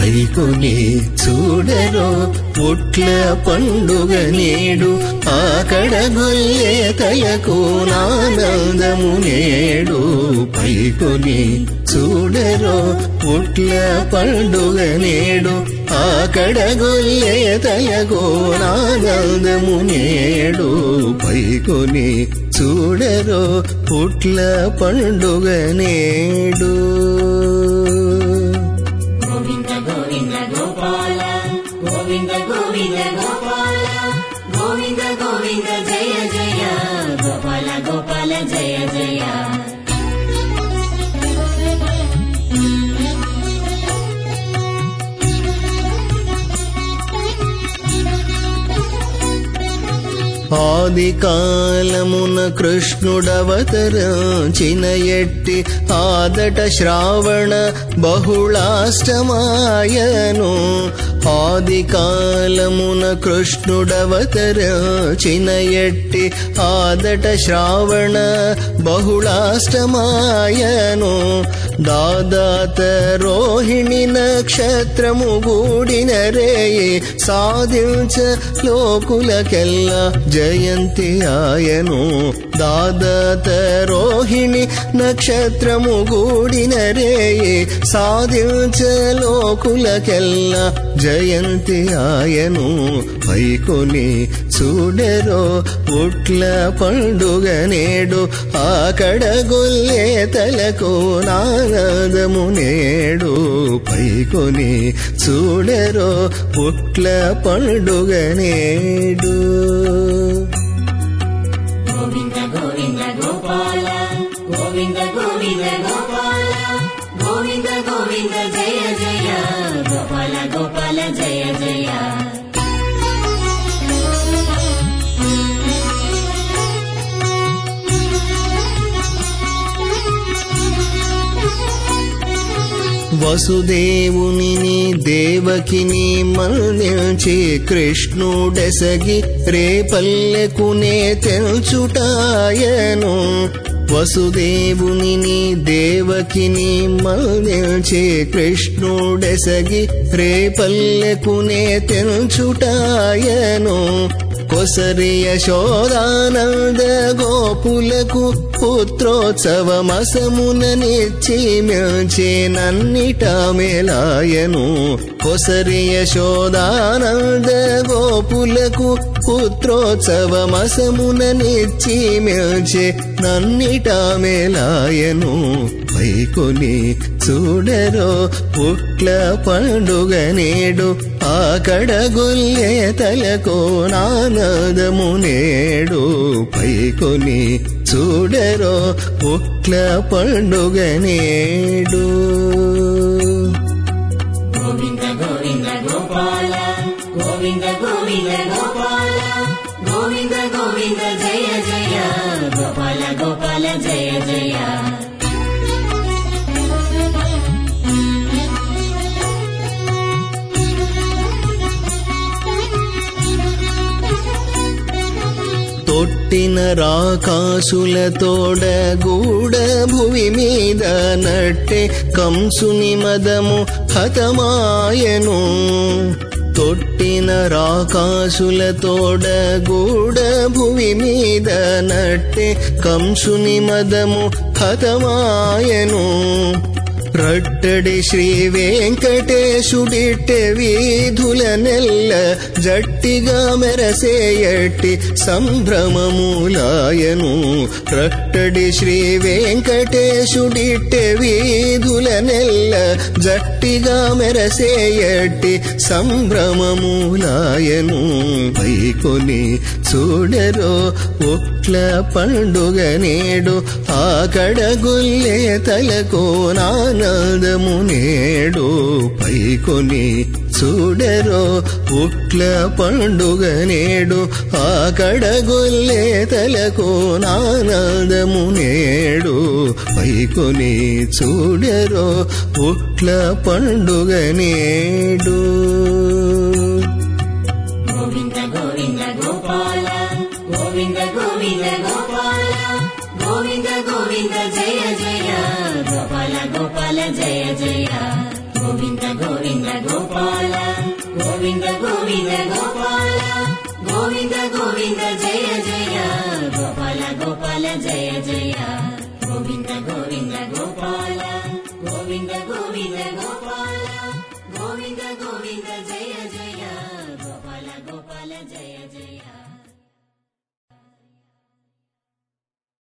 పైకొని చూడరో పుట్ల పండుగ నేడు ఆకడ గొల్లే తలకు నానందము నేడు పైకొని చూడరో పుట్ల పండుగ నేడు ఆకడ గొల్లే తలకు నానందము నేడు పైకొని చూడరో పుట్ల పండుగ నేడు గోవింద గోవింద గోపాల గోవింద గోవింద గోపాల గోవింద గోవింద జయ జయ గోపాల గోపాల జయ జయ ఆది కాలమున కృష్ణుడవతరించిన ఎట్టి ఆదట శ్రావణ బహుళాష్టమాయను ఆది కాలమున కృష్ణుడవతరించిన ఎట్టి ఆదట శ్రావణ బహుళాష్టమాయను దాదాత రోహిణి నక్షత్రము గూడిన రేయి సాధించ లోకులకెల్లా జయంతి ఆయను దాదాత రోహిణి నక్షత్రము గూడిన రేయి సాధించ లోకులకెల్లా జయంతి ఆయను పైకొని చూడరో పుట్ల పండుగ నేడు ఆకడ గొల్లే తలకు నాదము నేడు పైకొని చూడరో పుట్ల పండుగ నేడు గోవింద గోవింద గోపాల గోవింద గోవింద గోపాల గోవింద గోవింద జయ జయ గోపాల గోపాల జయ జయ వసుదేవుని దేవకిని మన్నించి కృష్ణుడెసగి రేపల్లెకునే తెల్చుటాయను వసుదేవుని దేవకిని మన్నించి కృష్ణుడెసగి రేపల్లెకునే తెల్చుటాయను కొసరి యశోదానంద గోపులకు పుత్రోత్సవమసమున నిచ్చి మిల్చి నన్నిట మేలాయను కొసరి యశోదానంద గోపులకు పుత్రోత్సవమసమున నిచ్చి మిల్చి నన్నిట మేలాయను పైకొని చూడరో పుట్ల పండుగ నేడు ఆకడ గొల్లే తలకు నానదము నేడు పైకొని చూడరో పుట్ల పండుగ నేడు గోవింద గోవింద గోపాల గోవింద గోవింద గోపాల గోవింద గోవింద జయ జయ గోపాల గోపాల జయ జయ తొట్టిన రాకాసులతోడ గూడ భువి మీద నట్టే కంసుని మదము హతమాయను తొట్టిన రాకాసులతోడ గూడ భువి మీద నట్టే కంసుని మదము హతమాయను రట్టడి శ్రీ వెంకటేశుడిట్టె వీధుల నెల్ల జట్టిగా మెరసేయట్టి సంభ్రమమూలాయను రట్టడి శ్రీ వెంకటేశుడిట్టె వీధుల నెల్ల జట్టిగా మెరసేయట్టి సంభ్రమమూలాయను పైకొని చూడరో ఒట్ల పండుగ నేడు ఆకడ గుల్లే తలకు నానాదము నేడు పైకొని చూడరో ఉట్ల పండుగ నేడు ఆకడ గొల్లే తలకు నానాదము నేడు పైకొని చూడరో ఉట్ల పండుగ నేడు గోవింద గోవింద గోపాల గోవింద గోవింద గోపాల గోవింద గోవింద జయ జయ గోపాల గోపాల జయ జయ గోవింద గోవింద గోపాల గోవింద గోవింద గోపాల గోవింద గోవింద జయ జయ గోపాల గోపాల జయ జయ గోవింద గోవింద గోపాల గోవింద గోవింద గోపాల గోవింద గోవింద జయ